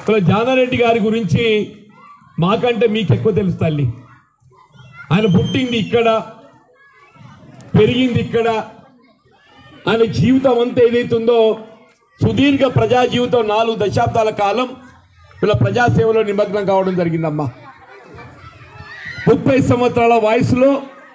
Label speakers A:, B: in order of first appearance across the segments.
A: ఇలా జానారెడ్డి గారి గురించి మాకంటే మీకు ఎక్కువ తెలుసు తల్లి ఆయన పుట్టింది ఇక్కడ పెరిగింది ఇక్కడ ఆయన జీవితం అంతా ఏదైతుందో సుదీర్ఘ ప్రజా జీవితం నాలుగు దశాబ్దాల కాలం వీళ్ళ ప్రజాసేవలో నిమగ్నం కావడం జరిగిందమ్మా ముప్పై సంవత్సరాల వయసులో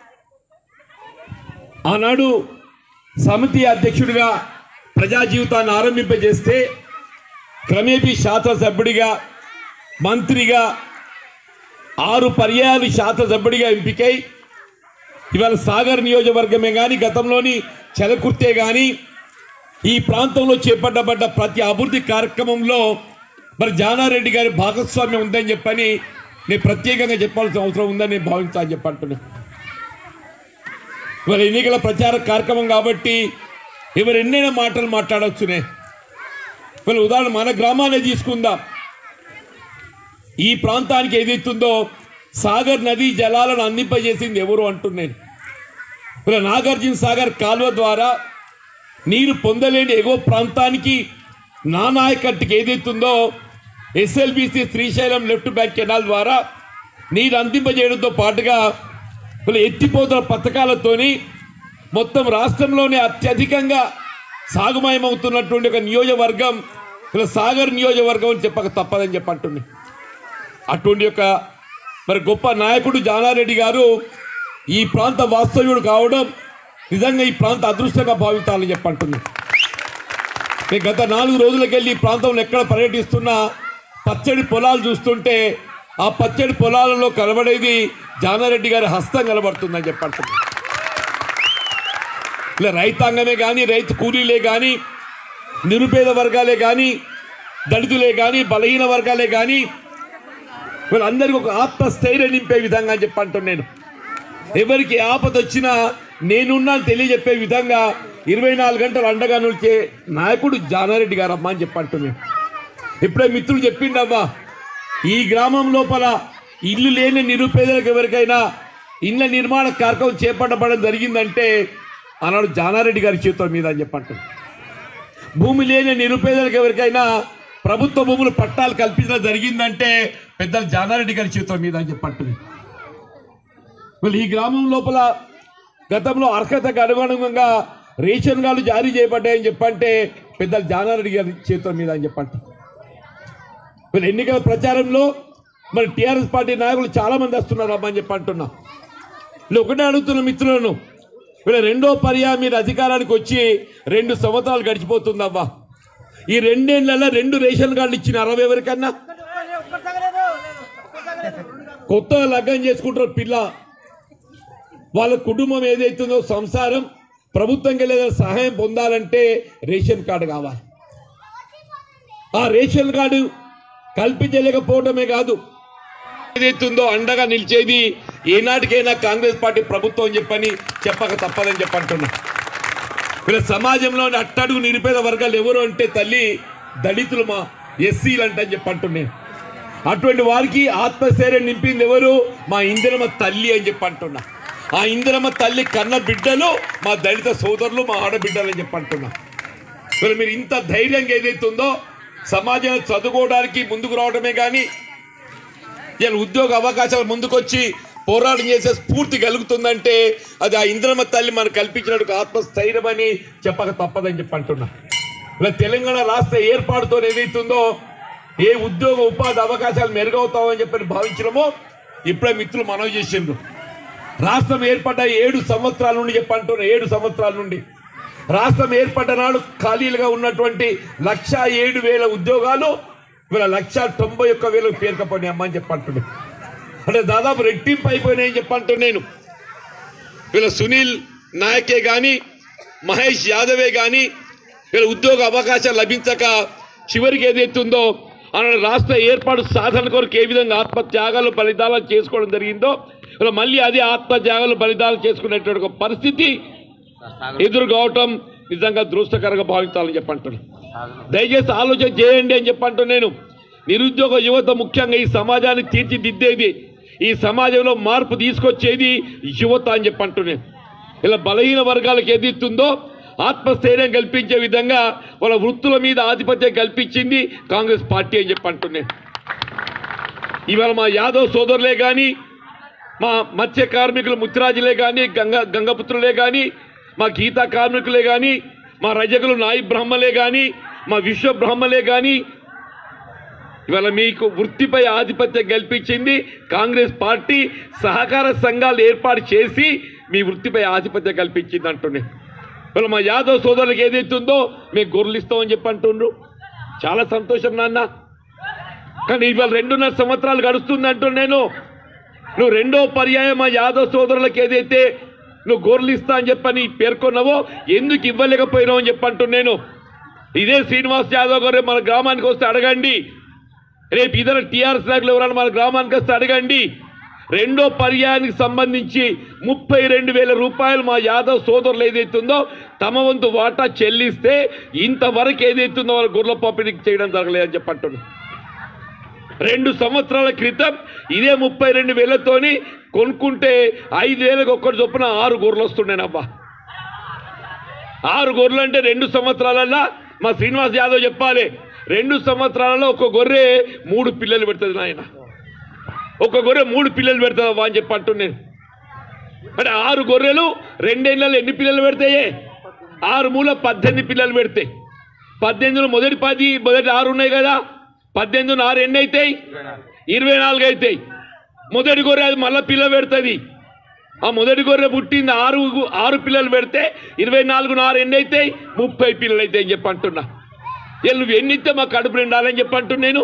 A: ఆనాడు సమితి అధ్యక్షుడిగా ప్రజా జీవితాన్ని ఆరంభింపజేస్తే క్రమేపీ శాసనసభ్యుడిగా మంత్రిగా ఆరు పర్యాయాలు శాసనసభ్యుడిగా ఎంపికై ఇవాళ సాగర్ నియోజకవర్గమే కానీ గతంలోని చెలకుర్తే కానీ ఈ ప్రాంతంలో చేపట్టబడ్డ ప్రతి అభివృద్ధి కార్యక్రమంలో మరి జానారెడ్డి గారి భాగస్వామ్యం ఉందని చెప్పని నేను ప్రత్యేకంగా చెప్పాల్సిన అవసరం ఉందని నేను భావించాలని చెప్పంటున్నాను ఇవాళ ఎన్నికల ప్రచార కార్యక్రమం కాబట్టి ఎవరు ఎన్నైనా మాటలు మాట్లాడవచ్చునే ఇవాళ ఉదాహరణ మన గ్రామాన్ని తీసుకుందాం ఈ ప్రాంతానికి ఏదైతుందో సాగర్ నదీ జలాలను అందింపజేసింది ఎవరు అంటున్నాను ఇలా నాగార్జున సాగర్ కాలువ ద్వారా నీరు పొందలేని ఎగువ ప్రాంతానికి నానాయకట్టుకి ఏదైతుందో SLBC Srisailam left bank canal ద్వారా నీరు అందింపజేయడంతో పాటుగా ఇలా ఎత్తిపోతల పథకాలతోని మొత్తం రాష్ట్రంలోనే అత్యధికంగా సాగుమయమవుతున్నటువంటి ఒక నియోజకవర్గం ఇలా సాగర్ నియోజకవర్గం అని చెప్పక తప్పదని చెప్పంటుంది అటువంటి యొక్క మరి గొప్ప నాయకుడు జానారెడ్డి గారు ఈ ప్రాంత వాస్తవ్యుడు కావడం నిజంగా ఈ ప్రాంత అదృష్టంగా భావించాలని చెప్పంటుంది నేను గత నాలుగు రోజులకెళ్ళి ఈ ప్రాంతంలో ఎక్కడ పర్యటిస్తున్నా పచ్చడి పొలాలు చూస్తుంటే ఆ పచ్చడి పొలాలలో కనబడేది జానారెడ్డి గారి హస్తం కనబడుతుందని చెప్పంటుంది ఇలా రైతాంగమే కానీ రైతు కూలీలే కానీ నిరుపేద వర్గాలే కానీ దళితులే కానీ బలహీన వర్గాలే కానీ వీళ్ళందరికీ ఒక ఆత్మస్థైర్యం నింపే విధంగా అని చెప్పంటాను నేను ఎవరికి ఆపద వచ్చినా నేనున్నా అని తెలియజెప్పే విధంగా ఇరవై నాలుగు గంటలు అండగా నిలిచే నాయకుడు జానారెడ్డి గారు అమ్మ అని చెప్పంటున్నాను ఇప్పుడే మిత్రుడు చెప్పిండవ్వా ఈ గ్రామం లోపల ఇల్లు లేని నిరుపేదలకు ఎవరికైనా ఇళ్ళ నిర్మాణ కార్యక్రమం చేపట్టబడడం జరిగిందంటే ఆనాడు జానారెడ్డి గారి చేతుల మీద అని చెప్పంటున్నాను భూమి లేని నిరుపేదలకు ఎవరికైనా ప్రభుత్వ భూములు పట్టాలు కల్పించడం జరిగిందంటే పెద్ద జానారెడ్డి గారి చేతుల మీద అని చెప్పంటుంది వాళ్ళు ఈ గ్రామం లోపల గతంలో అర్హతకు అనుగుణంగా రేషన్ కార్డు జారీ చేయబడ్డాయని చెప్పంటే పెద్ద జానారెడ్డి గారి చేతుల మీద అని చెప్పంట వీళ్ళు ఎన్నికల ప్రచారంలో మరి టీఆర్ఎస్ పార్టీ నాయకులు చాలా మంది వస్తున్నారు అమ్మని చెప్పి అంటున్నా వీళ్ళు ఒకటే అడుగుతున్న మిత్రులను వీళ్ళ రెండో పర్యాయం మీరు అధికారానికి వచ్చి రెండు సంవత్సరాలు గడిచిపోతుందమ్మా ఈ రెండేళ్లలో రెండు రేషన్ కార్డులు ఇచ్చిన అరవై ఎవరికన్నా కొత్తగా లగ్గం చేసుకుంటారు పిల్ల వాళ్ళ కుటుంబం ఏదైతుందో సంసారం ప్రభుత్వంకి ఏదైనా సహాయం పొందాలంటే రేషన్ కార్డు కావాలి ఆ రేషన్ కార్డు కల్పించలేకపోవడమే కాదు ఏదైతుందో అండగా నిలిచేది ఏనాటికైనా కాంగ్రెస్ పార్టీ ప్రభుత్వం అని చెప్పని చెప్పక తప్పదని చెప్పంటున్నా వీళ్ళ సమాజంలోని అట్టడుగు నిరుపేద వర్గాలు ఎవరు అంటే తల్లి దళితులు మా ఎస్సీలు అంటే అని చెప్పంటున్నాను అటువంటి వారికి ఆత్మస్థైర్యం నింపింది ఎవరు మా ఇందిరమ్మ తల్లి అని చెప్పి అంటున్నా ఆ ఇందిరమ్మ తల్లి కన్న బిడ్డలు మా దళిత సోదరులు మా ఆడబిడ్డలు అని చెప్పి అంటున్నా మరి మీరు ఇంత ధైర్యంగా ఏదైతే ఉందో సమాజంలో చదువుకోవడానికి ముందుకు రావడమే కానీ ఇలా ఉద్యోగ అవకాశాలు ముందుకొచ్చి పోరాటం చేసే స్ఫూర్తి కలుగుతుందంటే అది ఆ ఇంద్రమ్మ తల్లి మనకు కల్పించినట్టు ఆత్మస్థైర్యం అని చెప్పక తప్పదని చెప్పి అంటున్నా ఇలా తెలంగాణ రాష్ట్ర ఏర్పాటుతో ఏదైతుందో ఏ ఉద్యోగ ఉపాధి అవకాశాలు మెరుగవుతామని చెప్పని భావించడమో ఇప్పుడే మిత్రులు మనవి చేసిండ్రు రాష్ట్రం ఏర్పడ్డ ఏడు సంవత్సరాల నుండి చెప్పంటున్నా ఏడు సంవత్సరాల నుండి రాష్ట్రం ఏర్పడ్డ నాడు ఖాళీలుగా ఉన్నటువంటి లక్ష ఏడు వేల ఉద్యోగాలు ఇవాళ లక్ష తొంభై ఒక్క వేలకు పేరుకపోయినాయి అమ్మ అని చెప్పంటున్నాను అంటే దాదాపు రెట్టింపు అయిపోయినాయని చెప్పంటున్నాను నేను వీళ్ళ సునీల్ నాయకే కానీ మహేష్ యాదవే కానీ వీళ్ళ ఉద్యోగ అవకాశాలు లభించక చివరికి ఏదైతుందో అన్న రాష్ట్ర ఏర్పాటు సాధన కొరకు ఏ విధంగా ఆత్మత్యాగాలు బలిదానాలు చేసుకోవడం జరిగిందో ఇలా మళ్ళీ అదే ఆత్మత్యాగాలు బలిదానాలు చేసుకునేటువంటి ఒక పరిస్థితి ఎదురు కావటం నిజంగా దృష్టకరంగా భావించాలని చెప్పంటున్నాను దయచేసి ఆలోచన చేయండి అని చెప్పంటూ నేను నిరుద్యోగ యువత ముఖ్యంగా ఈ సమాజాన్ని తీర్చిదిద్దేది ఈ సమాజంలో మార్పు తీసుకొచ్చేది యువత అని చెప్పంటూ నేను ఇలా బలహీన వర్గాలకు ఏది ఇస్తుందో ఆత్మస్థైర్యం కల్పించే విధంగా వాళ్ళ వృత్తుల మీద ఆధిపత్యం కల్పించింది కాంగ్రెస్ పార్టీ అని చెప్పి అంటున్నాను ఇవాళ మా యాదవ్ సోదరులే కానీ మా మత్స్య కార్మికులు ముత్తిరాజులే కానీ గంగ గంగపుత్రులే కానీ మా గీతా కార్మికులే కానీ మా రజకులు నాయి బ్రహ్మలే కానీ మా విశ్వ బ్రహ్మలే కానీ ఇవాళ మీకు వృత్తిపై ఆధిపత్యం కల్పించింది కాంగ్రెస్ పార్టీ సహకార సంఘాలు ఏర్పాటు చేసి మీ వృత్తిపై ఆధిపత్యం కల్పించింది అంటున్నాయి ఇవాళ మా యాదవ్ సోదరులకు ఏదైతే ఉందో మేము గొర్రెలు ఇస్తామని చెప్పి అంటుండ్రు చాలా సంతోషం నాన్న కానీ ఇవాళ రెండున్నర సంవత్సరాలు గడుస్తుంది అంటూ నేను నువ్వు రెండో పర్యాయం మా యాదవ్ సోదరులకు ఏదైతే నువ్వు గొర్రెలు ఇస్తా అని చెప్పని పేర్కొన్నావో ఎందుకు ఇవ్వలేకపోయినావు అని చెప్పంటూ నేను ఇదే శ్రీనివాస్ యాదవ్ గారు మన గ్రామానికి వస్తే అడగండి రేపు ఇతర టీఆర్ఎస్ నాయకులు ఎవరైనా మన గ్రామానికి వస్తే అడగండి రెండో పర్యాయానికి సంబంధించి ముప్పై రెండు వేల రూపాయలు మా యాదవ్ సోదరులు ఏదైతుందో తమ వంతు వాటా చెల్లిస్తే ఇంతవరకు ఏదైతుందో వాళ్ళ గొర్రెల పంపిణీ చేయడం జరగలేదని చెప్పంటున్నాను రెండు సంవత్సరాల క్రితం ఇదే ముప్పై రెండు వేలతోని కొనుక్కుంటే ఐదు వేలకు ఒక్కటి చొప్పున ఆరు గొర్రెలు వస్తుండేనబ్బా ఆరు గొర్రెలు అంటే రెండు సంవత్సరాలల్లో మా శ్రీనివాస్ యాదవ్ చెప్పాలి రెండు సంవత్సరాలలో ఒక గొర్రె మూడు పిల్లలు పెడుతుంది నాయన ఒక గొర్రె మూడు పిల్లలు పెడుతుందవ్వా అని చెప్పి అంటున్నాను నేను అంటే ఆరు గొర్రెలు రెండేళ్లలో ఎన్ని పిల్లలు పెడతాయే ఆరు మూల పద్దెనిమిది పిల్లలు పెడతాయి పద్దెనిమిదిలో మొదటి పది మొదటి ఆరు ఉన్నాయి కదా పద్దెనిమిది ఆరు ఎన్ని అవుతాయి ఇరవై నాలుగు అవుతాయి మొదటి గొర్రె అది మళ్ళీ పిల్ల పెడుతుంది ఆ మొదటి గొర్రె పుట్టింది ఆరు ఆరు పిల్లలు పెడితే ఇరవై నాలుగు ఆరు ఎన్ని అవుతాయి ముప్పై పిల్లలు అవుతాయి అని చెప్పి అంటున్నా ఇక నువ్వు ఎన్ని ఇస్తే మా కడుపు నిండాలని చెప్పి అంటున్నాను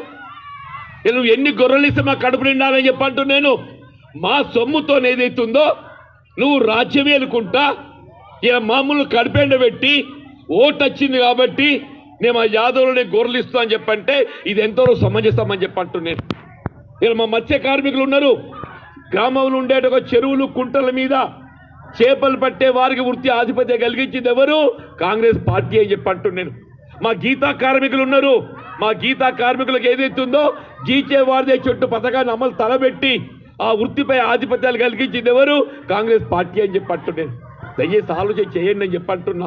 A: ఇక నువ్వు ఎన్ని గొర్రెలు ఇస్తే మా కడుపు నిండాలని చెప్పి అంటున్నాను మా సొమ్ముతో ఏదైతుందో నువ్వు రాజ్యం ఏలుకుంటా ఇక మామూలు కడిపెండ పెట్టి ఓటు వచ్చింది కాబట్టి నేను మా యాదవులని గొర్రెలు ఇస్తా అని చెప్పంటే ఇది ఎంతో సమంజసమని చెప్పి అంటున్నాను ఇక్కడ మా మత్స్య కార్మికులు ఉన్నారు గ్రామంలో ఉండేట ఒక చెరువులు కుంటల మీద చేపలు పట్టే వారికి వృత్తి ఆధిపత్యం కలిగించింది ఎవరు కాంగ్రెస్ పార్టీ అని చెప్పి అంటున్నాను మా గీతా కార్మికులు ఉన్నారు మా గీతా కార్మికులకు ఏదైతే ఉందో గీచే వారిదే చెట్టు పథకాన్ని అమలు తలబెట్టి ఆ వృత్తిపై ఆధిపత్యాలు కలిగించింది ఎవరు కాంగ్రెస్ పార్టీ అని చెప్పి అంటున్నాను దయచేసి ఆలోచన చేయండి అని చెప్పి అంటున్నా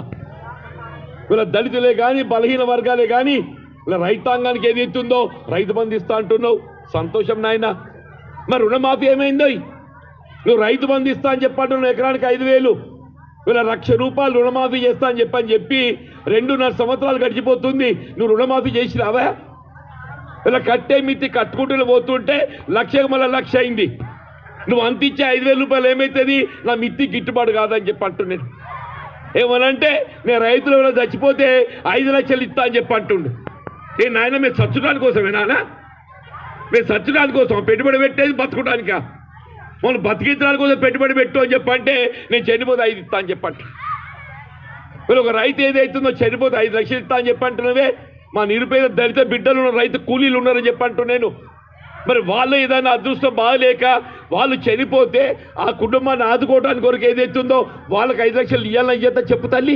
A: ఇలా దళితులే కానీ బలహీన వర్గాలే కానీ ఇలా రైతాంగానికి ఏది ఎత్తుందో రైతు బంధు ఇస్తా అంటున్నావు సంతోషం నాయన మరి రుణమాఫీ ఏమైందో నువ్వు రైతు బంధు ఇస్తా అని చెప్పంటున్నావు ఎకరానికి ఐదు వేలు ఇలా లక్ష రూపాయలు రుణమాఫీ చేస్తా అని చెప్పని చెప్పి రెండున్నర సంవత్సరాలు గడిచిపోతుంది నువ్వు రుణమాఫీ చేసినావా ఇలా కట్టే మిత్తి కట్టుకుంటూ పోతుంటే లక్షకు మళ్ళీ లక్ష అయింది నువ్వు అంత ఇచ్చే ఐదు వేల రూపాయలు ఏమవుతుంది నా మిత్తి గిట్టుబాటు కాదని చెప్పి అంటున్నాను ఏమనంటే నేను రైతులు ఎవరో చచ్చిపోతే ఐదు లక్షలు ఇస్తా అని చెప్పి అంటుండు ఏ నాయన మేము చచ్చడానికి కోసమే నాన్న మేము చచ్చడానికి కోసం పెట్టుబడి పెట్టేది బతుకోవడానికా మనం బతికించడానికి కోసం పెట్టుబడి పెట్టు అని చెప్పంటే నేను చనిపోతే ఐదు ఇస్తా అని చెప్పంట మీరు ఒక రైతు ఏదైతుందో చనిపోతే ఐదు లక్షలు ఇస్తా అని చెప్పంటున్నవే మా నిరుపేద దళిత బిడ్డలు ఉన్న రైతు కూలీలు ఉన్నారని చెప్పంటూ నేను మరి వాళ్ళు ఏదైనా అదృష్టం బాగలేక వాళ్ళు చనిపోతే ఆ కుటుంబాన్ని ఆదుకోవడానికి కొరకు ఏదైతుందో వాళ్ళకి ఐదు లక్షలు ఇవ్వాలని చేత చెప్పు తల్లి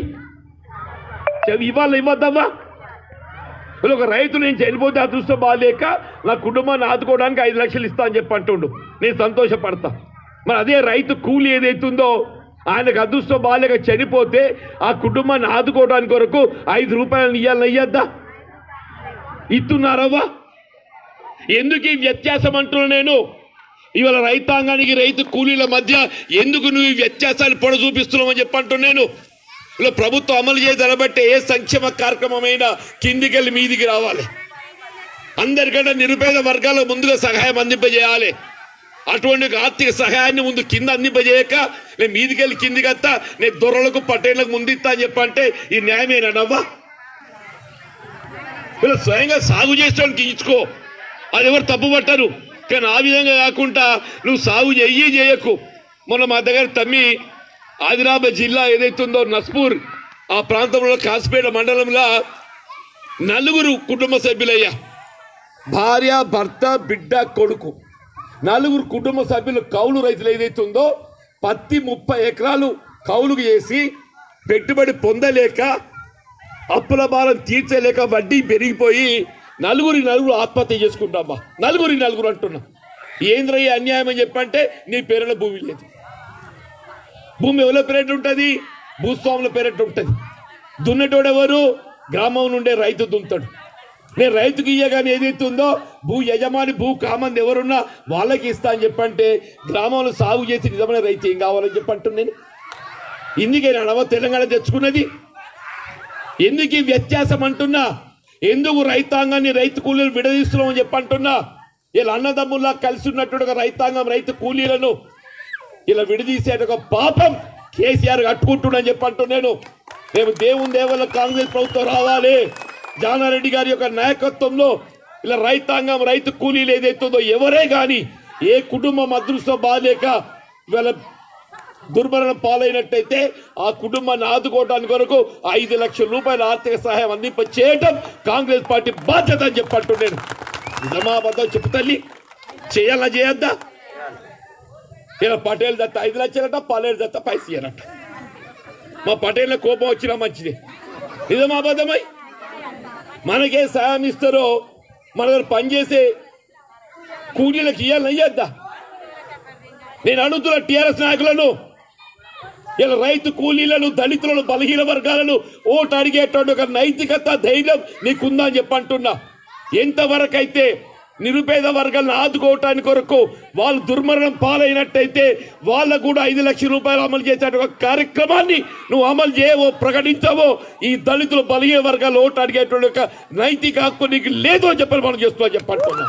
A: చె- ఇవ్వాలి ఇవ్వద్దమ్మా వీళ్ళు ఒక రైతు నేను చనిపోతే అదృష్టం బాగాలేక నా కుటుంబాన్ని ఆదుకోవడానికి ఐదు లక్షలు ఇస్తా అని చెప్పి అంటుండు నేను సంతోషపడతా మరి అదే రైతు కూలి ఏదైతుందో ఆయనకు అదృష్టం బాగాలేక చనిపోతే ఆ కుటుంబాన్ని ఆదుకోవడానికి కొరకు ఐదు రూపాయలు ఇవ్వాలని ఇయ్యద్దా ఇస్తున్నారవ్వా ఎందుకు ఈ వ్యత్యాసం అంటున్నా నేను ఇవాళ రైతాంగానికి రైతు కూలీల మధ్య ఎందుకు నువ్వు ఈ వ్యత్యాసాన్ని పొడ చూపిస్తున్నావు అని చెప్పంటూ నేను ఇలా ప్రభుత్వం అమలు చేయదనబట్టే ఏ సంక్షేమ కార్యక్రమమైనా కిందికెళ్ళి మీదికి రావాలి అందరికంటే నిరుపేద వర్గాలకు ముందుగా సహాయం అందింపజేయాలి అటువంటి ఒక ఆర్థిక సహాయాన్ని ముందు కింద అందింపజేయక నేను మీదికెళ్ళి కిందికి వస్తా నేను దొరలకు పట్టేళ్లకు ముందు ఇస్తా అని చెప్పంటే ఈ న్యాయమేనవ్వా వీళ్ళు స్వయంగా సాగు చేసేవాళ్ళకి ఇచ్చుకో అది ఎవరు తప్పు పట్టరు కానీ ఆ విధంగా కాకుండా నువ్వు సాగు చెయ్యి చేయకు మొన్న మా దగ్గర తమ్మి ఆదిలాబాద్ జిల్లా ఏదైతుందో నస్పూర్ ఆ ప్రాంతంలో కాసిపేట మండలంలో నలుగురు కుటుంబ సభ్యులయ్యా భార్య భర్త బిడ్డ కొడుకు నలుగురు కుటుంబ సభ్యులు కౌలు రైతులు ఏదైతుందో పత్తి ముప్పై ఎకరాలు కౌలుకు చేసి పెట్టుబడి పొందలేక అప్పుల భారం తీర్చలేక వడ్డీ పెరిగిపోయి నలుగురి నలుగురు ఆత్మహత్య చేసుకుంటామా నలుగురి నలుగురు అంటున్నా ఏంద్రయ్య అన్యాయం అని చెప్పంటే నీ పేరులో భూమి లేదు భూమి ఎవరి పేరెట్ ఉంటుంది భూస్వాముల పేరెట్ ఉంటుంది దున్నటోడు ఎవరు గ్రామం నుండే రైతు దున్నుతాడు నేను రైతుకి ఇయ్యగానే ఏదైతే ఉందో భూ యజమాని భూ కామంది ఎవరున్నా వాళ్ళకి ఇస్తా అని చెప్పంటే గ్రామంలో సాగు చేసి నిజమైన రైతు ఏం కావాలని చెప్పంటున్నాను నేను ఇందుకే నడవ తెలంగాణ తెచ్చుకున్నది ఎందుకు ఈ వ్యత్యాసం అంటున్నా ఎందుకు రైతాంగాన్ని రైతు కూలీలు విడదీస్తున్నామని చెప్పంటున్నా ఇలా అన్నదమ్ముల్లా కలిసి ఉన్నట్టు ఒక రైతాంగం రైతు కూలీలను ఇలా విడదీసే ఒక పాపం కేసీఆర్ కట్టుకుంటున్నాను చెప్పంటున్నాను రేపు దేవుని దేవల్ల కాంగ్రెస్ ప్రభుత్వం రావాలి జానారెడ్డి గారి యొక్క నాయకత్వంలో ఇలా రైతాంగం రైతు కూలీలు ఏదైతుందో ఎవరే గాని ఏ కుటుంబం అదృష్టం బాగాలేక ఇవాళ దుర్మరణం పాలైనట్టయితే ఆ కుటుంబాన్ని ఆదుకోవడానికి కొరకు ఐదు లక్షల రూపాయల ఆర్థిక సహాయం అందింప చేయటం కాంగ్రెస్ పార్టీ బాధ్యత అని చెప్పట్టు నేను నిజమాబద్ధం చెప్పు తల్లి చేయాలా చేయొద్దా ఇలా పటేల్ దత్త ఐదు లక్షలట పాలేరు దత్త పైసలు ఇయ్యరట మా పటేళ్ళ కోపం వచ్చినా మంచిది నిజమాబద్ధమై మనకే సాయం ఇస్తారో మన దగ్గర పనిచేసే కూలీలకు ఇయ్యాలని ఇయ్యద్దా నేను అడుగుతున్న టిఆర్ఎస్ నాయకులను ఇలా రైతు కూలీలను దళితులను బలహీన వర్గాలను ఓటు అడిగేటువంటి ఒక నైతికత ధైర్యం నీకుందా అని చెప్పంటున్నా ఎంతవరకు అయితే నిరుపేద వర్గాలను ఆదుకోవటానికి కొరకు వాళ్ళు దుర్మరణం పాలైనట్టయితే వాళ్ళకు కూడా ఐదు లక్షల రూపాయలు అమలు చేసే ఒక కార్యక్రమాన్ని నువ్వు అమలు చేయవో ప్రకటించవో ఈ దళితులు బలహీన వర్గాలు ఓటు అడిగేటువంటి ఒక నైతిక హక్కు నీకు లేదు అని చెప్పని మనం చేస్తున్నా చెప్పంటున్నా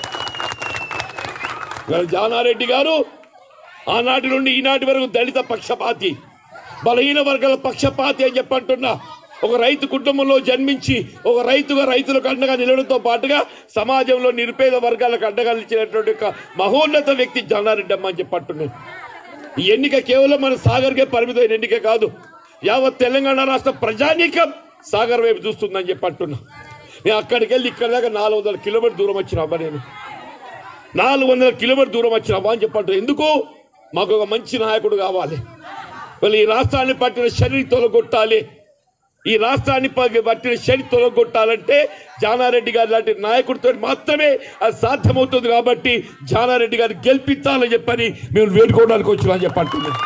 A: ఇవాళ జానారెడ్డి గారు ఆనాటి నుండి ఈనాటి వరకు దళిత పక్షపాతి బలహీన వర్గాల పక్షపాతి అని చెప్పంటున్నా ఒక రైతు కుటుంబంలో జన్మించి ఒక రైతుగా రైతులకు అండగా నిలవడంతో పాటుగా సమాజంలో నిరుపేద వర్గాలకు అండగా నిలిచినటువంటి ఒక మహోన్నత వ్యక్తి జానారెడ్డి అమ్మ అని చెప్పంటున్నాను ఈ ఎన్నిక కేవలం మన సాగర్కే పరిమితమైన ఎన్నిక కాదు యావత్ తెలంగాణ రాష్ట్ర ప్రజానీకం సాగర్ వైపు చూస్తుందని చెప్పి అంటున్నా నేను అక్కడికి వెళ్ళి ఇక్కడ దాకా నాలుగు వందల కిలోమీటర్ దూరం వచ్చిన అబ్బా నేను నాలుగు వందల కిలోమీటర్ దూరం వచ్చిన అబ్బా అని చెప్పంటారు ఎందుకు మాకు ఒక మంచి నాయకుడు కావాలి వాళ్ళు ఈ రాష్ట్రాన్ని పట్టిన శని తొలగొట్టాలి ఈ రాష్ట్రాన్ని ప- పట్టిన శని తొలగొట్టాలంటే జానారెడ్డి గారి లాంటి నాయకుడితో మాత్రమే అది సాధ్యమవుతుంది కాబట్టి జానారెడ్డి గారిని గెలిపించాలని చెప్పని మేము వేడుకోవడానికి వచ్చినా చెప్పంటున్నాం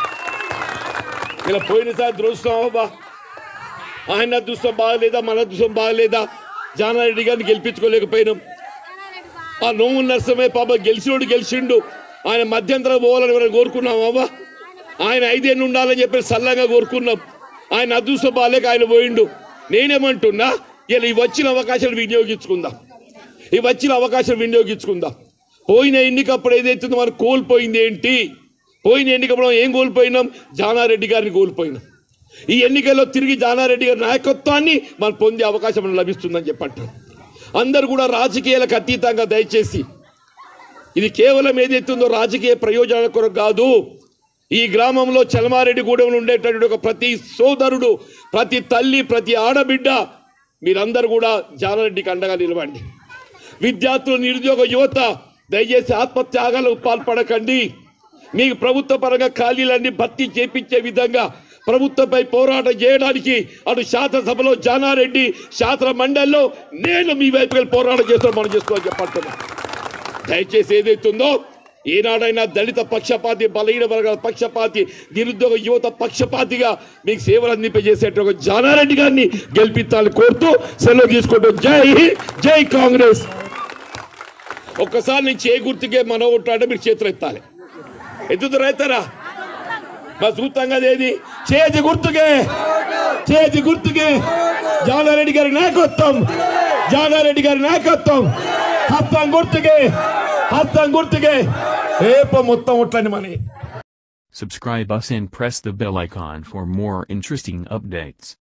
A: ఇలా పోయినసారి ద్రోస్తున్నాం బా ఆయన అదృష్టం బాగలేదా మన అదృష్టం బాగలేదా జానారెడ్డి గారిని గెలిపించుకోలేకపోయినాం ఆ నోము నరసమే పాప గెలిచినోడు గెలిచిండు ఆయన మధ్యంతరం పోవాలని మనం కోరుకున్నాం అవ్వా ఆయన ఐదేళ్ళు ఉండాలని చెప్పి సల్లంగా కోరుకున్నాం ఆయన అదృష్టం బాగాలేక ఆయన పోయిండు నేనేమంటున్నా ఇలా ఈ వచ్చిన అవకాశాలు వినియోగించుకుందాం ఈ వచ్చిన అవకాశం వినియోగించుకుందాం పోయిన ఎన్నికప్పుడు ఏదైతుందో మనం కోల్పోయింది ఏంటి పోయిన ఎన్నికప్పుడు మనం ఏం కోల్పోయినాం జానారెడ్డి గారిని కోల్పోయినాం ఈ ఎన్నికల్లో తిరిగి జానారెడ్డి గారి నాయకత్వాన్ని మనం పొందే అవకాశం మనకు లభిస్తుందని చెప్పంటారు అందరు కూడా రాజకీయాలకు అతీతంగా దయచేసి ఇది కేవలం ఏదైతుందో రాజకీయ ప్రయోజనాల కొరకు కాదు ఈ గ్రామంలో చలమారెడ్డి గూడెంలో ఉండేటటువంటి ఒక ప్రతి సోదరుడు ప్రతి తల్లి ప్రతి ఆడబిడ్డ మీరందరూ కూడా జానారెడ్డికి అండగా నిలవండి విద్యార్థులు నిరుద్యోగ యువత దయచేసి ఆత్మత్యాగాలకు పాల్పడకండి మీకు ప్రభుత్వ పరంగా ఖాళీలన్నీ భర్తీ చేపించే విధంగా ప్రభుత్వంపై పోరాటం చేయడానికి అటు శాసనసభలో జానారెడ్డి శాసన మండలిలో నేను మీ వైపు వెళ్ళి పోరాటం చేస్తాను మనం చేసుకోవాలని చెప్పంటున్నా దయచేసి ఏదైతుందో ఏనాడైనా దళిత పక్షపాతి బలహీన వర్గాల పక్షపాతి నిరుద్యోగ యువత పక్షపాతిగా మీకు సేవలు అందింపజేసేట ఒక జానారెడ్డి గారిని గెలిపించాలని కోరుతూ సెలవు తీసుకుంటూ జై హింద్, జై కాంగ్రెస్ ఒక్కసారి నేను చేయి గుర్తుకే మన ఓటు అంటే మీరు చేతులు ఎత్తాలి ఎత్తుతారా ఎత్తారా మా సూత్రంగా ఏది చేతి గుర్తుకే చేతి గుర్తుకే జానారెడ్డి గారి నాయకత్వం జానారెడ్డి గారి నాయకత్వం హస్తం గుర్తుకే హస్తం గుర్తుకే రేపు మొత్తం ఒట్లని మనకి
B: Subscribe us and press the bell icon for more interesting updates.